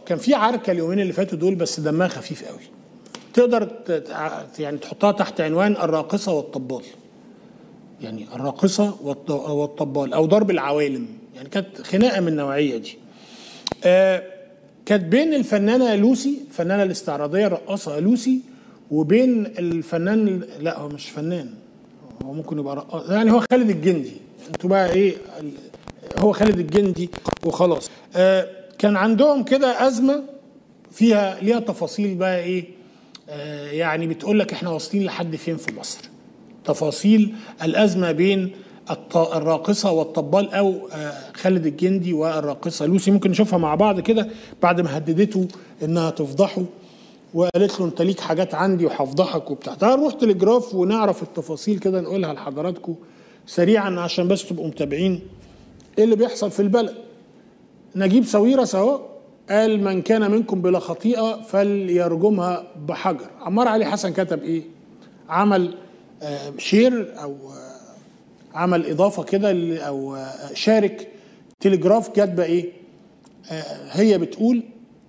كان في عركه اليومين اللي فاتوا دول بس دمها خفيف قوي تقدر ت- يعني تحطها تحت عنوان الراقصه والطبال يعني الراقصه والط- والطبال او ضرب العوالم يعني كانت خناقه من النوعيه دي آه، كانت بين الفنانه لوسي الفنانه الاستعراضيه الرقاصه لوسي وبين الفنان لا هو مش فنان هو ممكن يبقى رقاص يعني هو خالد الجندي انتوا بقى ايه ال- هو خالد الجندي وخلاص آه، كان عندهم كده ازمه فيها ليها تفاصيل بقى ايه آه، يعني بتقول لك احنا واصلين لحد فين في مصر تفاصيل الازمه بين الط- الراقصه والطبال او آه، خالد الجندي والراقصه لوسي ممكن نشوفها مع بعض كده بعد ما هددته انها تفضحه وقالت له انت ليك حاجات عندي وهفضحك وبتاع تعال نروح تلجراف ونعرف التفاصيل كده نقولها لحضراتكم سريعا عشان بس تبقوا متابعين ايه اللي بيحصل في البلد نجيب ساويرس اهو قال من كان منكم بلا خطيئه فليرجمها بحجر عمار علي حسن كتب ايه عمل آه، شير او آه، عمل اضافه كده ل- او آه، شارك تلجراف كاتبه ايه آه، هي بتقول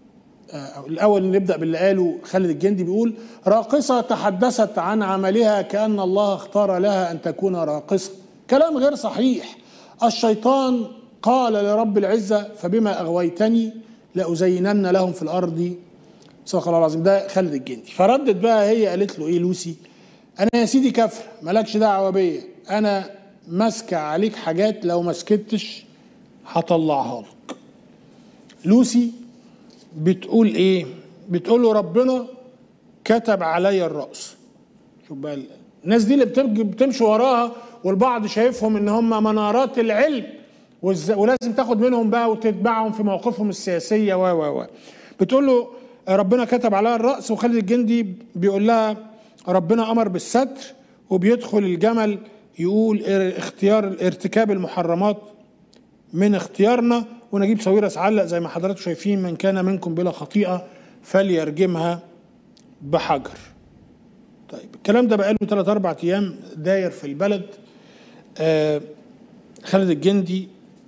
آه، الاول نبدا باللي قاله خالد الجندي بيقول راقصه تحدثت عن عملها كان الله اختار لها ان تكون راقصه كلام غير صحيح الشيطان قال لرب العزه فبما اغويتني لازينن لهم في الارض صدق الله العظيم ده خالد الجندي فردت بقى هي قالت له ايه لوسي انا يا سيدي كافر مالكش دعوه بيا انا ماسكه عليك حاجات لو ما سكتش هطلعها لك لوسي بتقول ايه بتقول له ربنا كتب عليا الرأس شوف بقى ال- الناس دي اللي بتمج- بتمشي وراها والبعض شايفهم ان هم منارات العلم والز- ولازم تاخد منهم بقى وتتبعهم في مواقفهم السياسيه و و و بتقول له ربنا كتب عليها الرأس وخالد الجندي بيقول لها ربنا امر بالستر وبيدخل الجمل يقول ار- اختيار ارتكاب المحرمات من اختيارنا ونجيب ساويرس علق زي ما حضراتكم شايفين من كان منكم بلا خطيئه فليرجمها بحجر. طيب الكلام ده بقاله ثلاث اربع ايام داير في البلد آه خالد الجندي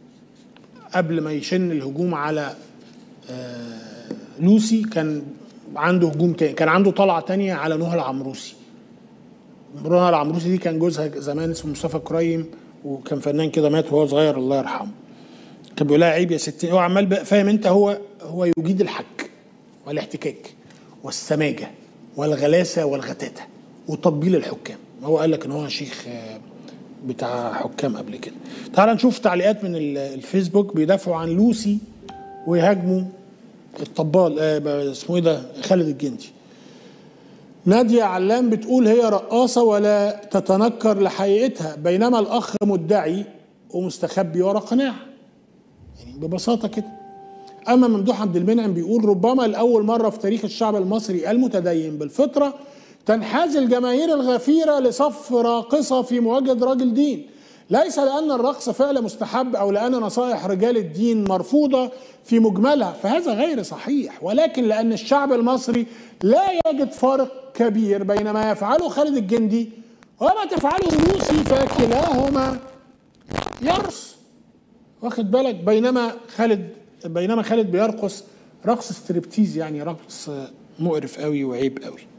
قبل ما يشن الهجوم على آه لوسي كان عنده هجوم تاني كان عنده طلعه تانية على نهى العمروسي نهى العمروسي دي كان جوزها زمان اسمه مصطفى كريم وكان فنان كده مات وهو صغير الله يرحمه كان بيقول لها عيب يا ستي هو عمال بقى فاهم انت هو هو يجيد الحك والاحتكاك والسماجه والغلاسه والغتاتة وتطبيل الحكام هو قال لك ان هو شيخ آه، بتاع حكام قبل كده تعال نشوف تعليقات من ال- الفيسبوك بيدافعوا عن لوسي ويهاجموا الطبال آه، بقى اسمه ايه ده خالد الجندي نادية علام بتقول هي رقاصة ولا تتنكر لحقيقتها بينما الأخ مدعي ومستخبي ورا قناع يعني ببساطة كده أما ممدوح عبد المنعم بيقول ربما لأول مرة في تاريخ الشعب المصري المتدين بالفطرة تنحاز الجماهير الغفيرة لصف راقصة في مواجهة راجل دين ليس لأن الرقص فعل مستحب أو لأن نصائح رجال الدين مرفوضة في مجملها فهذا غير صحيح ولكن لأن الشعب المصري لا يجد فارق كبير بين ما يفعله خالد الجندي وما تفعله لوسي فكلاهما يرقص واخد بالك بينما خالد بينما خالد بيرقص رقص ستريبتيز يعني رقص مقرف قوي وعيب قوي